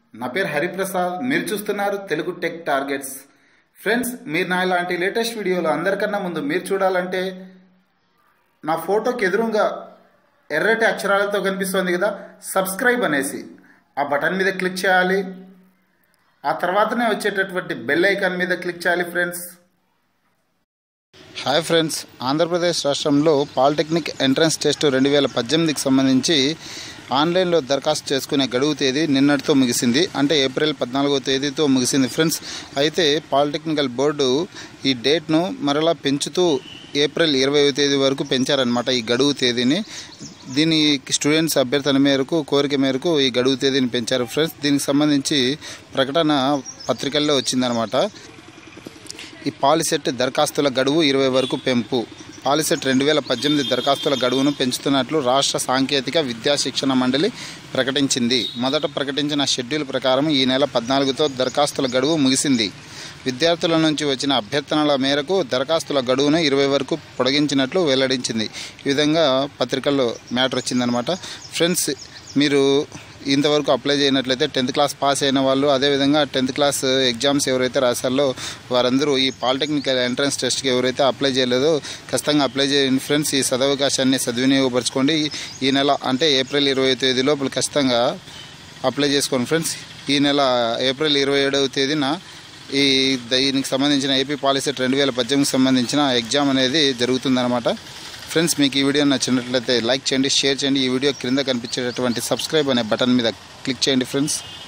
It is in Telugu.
నా పేరు హరిప్రసాద్ మీరు చూస్తున్నారు తెలుగు టెక్ టార్గెట్స్ ఫ్రెండ్స్ మీరు నా ఇలాంటి లేటెస్ట్ వీడియోలు అందరికన్నా ముందు మీరు చూడాలంటే నా ఫోటోకి ఎదురుగా ఎర్రటి అక్షరాలతో కనిపిస్తుంది కదా సబ్స్క్రైబ్ అనేసి ఆ బటన్ మీద క్లిక్ చేయాలి ఆ తర్వాతనే వచ్చేటటువంటి బెల్ ఐకాన్ మీద క్లిక్ చేయాలి ఫ్రెండ్స్ హాయ్ ఫ్రెండ్స్ ఆంధ్రప్రదేశ్ రాష్ట్రంలో పాలిటెక్నిక్ ఎంట్రన్స్ టెస్ట్ రెండు వేల పద్దెనిమిదికి సంబంధించి ఆన్లైన్లో దరఖాస్తు చేసుకునే గడువు తేదీ నిన్నటితో ముగిసింది అంటే ఏప్రిల్ పద్నాలుగో తేదీతో ముగిసింది ఫ్రెండ్స్ అయితే పాలిటెక్నికల్ బోర్డు ఈ డేట్ను మరలా పెంచుతూ ఏప్రిల్ ఇరవై తేదీ వరకు పెంచారనమాట ఈ గడువు తేదీని దీని స్టూడెంట్స్ అభ్యర్థన మేరకు కోరిక మేరకు ఈ గడువు తేదీని పెంచారు ఫ్రెండ్స్ దీనికి సంబంధించి ప్రకటన పత్రికల్లో వచ్చిందనమాట ఈ పాలిసెట్ దరఖాస్తుల గడువు ఇరవై వరకు పెంపు పాలిసెట్ రెండు వేల పద్దెనిమిది దరఖాస్తుల గడువును పెంచుతున్నట్లు రాష్ట్ర సాంకేతిక విద్యా శిక్షణ మండలి ప్రకటించింది మొదట ప్రకటించిన షెడ్యూల్ ప్రకారం ఈ నెల పద్నాలుగుతో దరఖాస్తుల గడువు ముగిసింది విద్యార్థుల నుంచి వచ్చిన అభ్యర్థనల మేరకు దరఖాస్తుల గడువును ఇరవై వరకు పొడిగించినట్లు వెల్లడించింది ఈ విధంగా పత్రికల్లో మ్యాటర్ వచ్చిందనమాట ఫ్రెండ్స్ మీరు ఇంతవరకు అప్లై చేయనట్లయితే టెన్త్ క్లాస్ పాస్ అయిన వాళ్ళు అదేవిధంగా టెన్త్ క్లాస్ ఎగ్జామ్స్ ఎవరైతే రాశారో వారందరూ ఈ పాలిటెక్నికల్ ఎంట్రన్స్ టెస్ట్కి ఎవరైతే అప్లై చేయలేదో ఖచ్చితంగా అప్లై చేయండి ఫ్రెండ్స్ ఈ సదవకాశాన్ని సద్వినియోగపరచుకోండి ఈ నెల అంటే ఏప్రిల్ ఇరవై తేదీ లోపల ఖచ్చితంగా అప్లై చేసుకోండి ఫ్రెండ్స్ ఈ నెల ఏప్రిల్ ఇరవై ఏడవ తేదీన ఈ దీనికి సంబంధించిన ఏపీ పాలసీ రెండు వేల పద్దెనిమిదికి సంబంధించిన ఎగ్జామ్ అనేది జరుగుతుందన్నమాట ఫ్రెండ్స్ మీకు ఈ వీడియో నచ్చినట్లయితే లైక్ చేయండి షేర్ చేయండి ఈ వీడియో క్రింద కనిపించేటటువంటి సబ్స్క్రైబ్ అనే బటన్ మీద క్లిక్ చేయండి ఫ్రెండ్స్